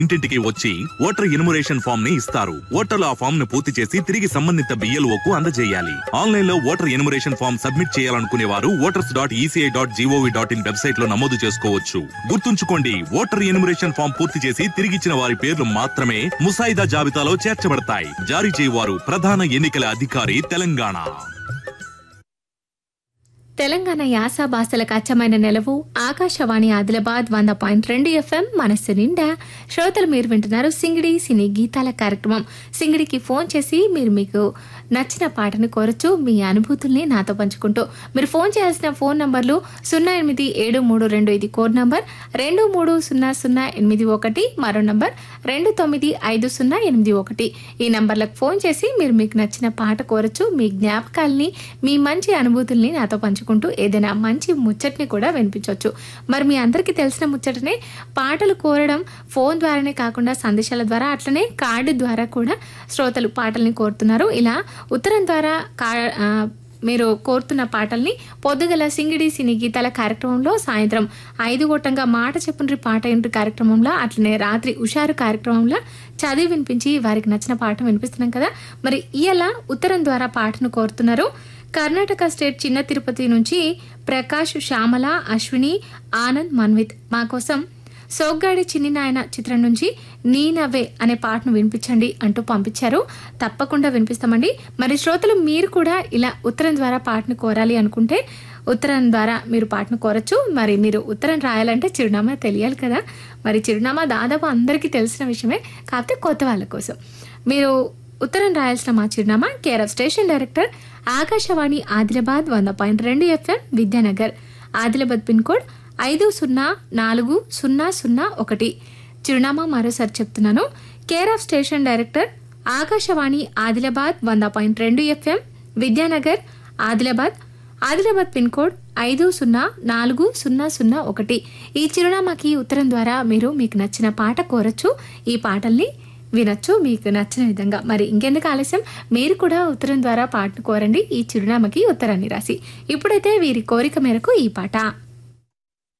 ఇంటింటికి వచ్చి voter enumeration form ని ఇస్తారు ఓటర్లు ఆ ఫామ్ ను పూర్తి చేసి తిరిగి సంబంధిత బిఎల్ఓ కు అందజేయాలి ఆన్లైన్ లో ఓటర్ ఎనుమరేషన్ ఫామ్ సబ్మిట్ చేయాలనుకునే వారు voters dot E C I dot G O V dot in website లో నమోదు చేసుకోవచ్చు గుర్తుంచుకోండి ఓటర్ ఎనుమరేషన్ ఫామ్ పూర్తి చేసి తిరిగిచ్చిన వారి పేర్లు మాత్రమే ముసాయిదా జాబితాలో చేర్చబడతాయి జారీ చేయవారు ప్రధాన ఎన్నికల అధికారి తెలంగాణ తెలంగాణ యాస భాషలకు అచ్చమైన నెలవు ఆకాశవాణి ఆదిలాబాద్ వంద పాయింట్ రెండు ఎఫ్ఎం మనస్సు నిండా శ్రోతలు మీరు వింటున్నారు సింగిడి సినీ గీతాల కార్యక్రమం సింగిడికి ఫోన్ చేసి మీరు మీకు నచ్చిన పాటను కోరచ్చు మీ అనుభూతుల్ని నాతో పంచుకుంటూ మీరు ఫోన్ చేయాల్సిన ఫోన్ నంబర్లు సున్నా ఎనిమిది ఏడు మూడు రెండు ఇది కోడ్ నంబర్ రెండు మూడు సున్నా సున్నా ఎనిమిది ఒకటి మరో నంబర్ రెండు తొమ్మిది ఐదు సున్నా ఎనిమిది ఒకటి ఈ నంబర్లకు ఫోన్ చేసి మీరు మీకు నచ్చిన పాట కోరచ్చు మీ జ్ఞాపకాల్ని మీ మంచి అనుభూతుల్ని నాతో పంచుకుంటూ ఏదైనా మంచి ముచ్చట్ని కూడా వినిపించవచ్చు మరి మీ అందరికీ తెలిసిన ముచ్చటనే పాటలు కోరడం ఫోన్ ద్వారానే కాకుండా సందేశాల ద్వారా అట్లనే కార్డు ద్వారా కూడా శ్రోతలు పాటల్ని కోరుతున్నారు ఇలా ఉత్తరం ద్వారా కా ఆ, మీరు కోరుతున్న పాటల్ని పొద్దుగల సింగిడి సినీ గీతాల కార్యక్రమంలో సాయంత్రం ఐదు గొట్టంగా మాట చెప్పుండ్రి పాట ఇంటి కార్యక్రమంలో అట్లనే రాత్రి ఉషారు కార్యక్రమంలో చదివి వినిపించి వారికి నచ్చిన పాట వినిపిస్తున్నాం కదా మరి ఇయల ఉత్తరం ద్వారా పాటను కోరుతున్నారు కర్ణాటక స్టేట్ చిన్న తిరుపతి నుంచి ప్రకాష్ శ్యామల అశ్విని ఆనంద్ మన్విత్ మా కోసం సోగ్గాడి చిన్ని నాయన చిత్రం నుంచి నీ నవ్వే అనే పాటను వినిపించండి అంటూ పంపించారు తప్పకుండా వినిపిస్తామండి మరి శ్రోతలు మీరు కూడా ఇలా ఉత్తరం ద్వారా పాటను కోరాలి అనుకుంటే ఉత్తరం ద్వారా మీరు పాటను కోరచ్చు మరి మీరు ఉత్తరం రాయాలంటే చిరునామా తెలియాలి కదా మరి చిరునామా దాదాపు అందరికీ తెలిసిన విషయమే కాకపోతే కొత్త వాళ్ళ కోసం మీరు ఉత్తరం రాయాల్సిన మా చిరునామా care of station director Akashvani Adilabad వంద పాయింట్ రెండు F M Vidyanagar Adilabad pin code ఐదు సున్నా నాలుగు సున్నా సున్నా ఒకటి చిరునామా మరోసారి చెప్తున్నాను care of station director Akashvani Adilabad వంద పాయింట్ రెండు F M Vidyanagar Adilabad Adilabad pin code ఐదు సున్నా నాలుగు సున్నా సున్నా ఒకటి ఈ చిరునామాకి ఉత్తరం ద్వారా మీరు మీకు నచ్చిన పాట కోరచ్చు ఈ పాటల్ని వినొచ్చు మీకు నచ్చిన విధంగా మరి ఇంకెందుకు ఆలస్యం మీరు కూడా ఉత్తరం ద్వారా పాటను కోరండి ఈ చిరునామాకి ఉత్తరాన్ని రాసి ఇప్పుడైతే వీరి కోరిక మేరకు ఈ పాట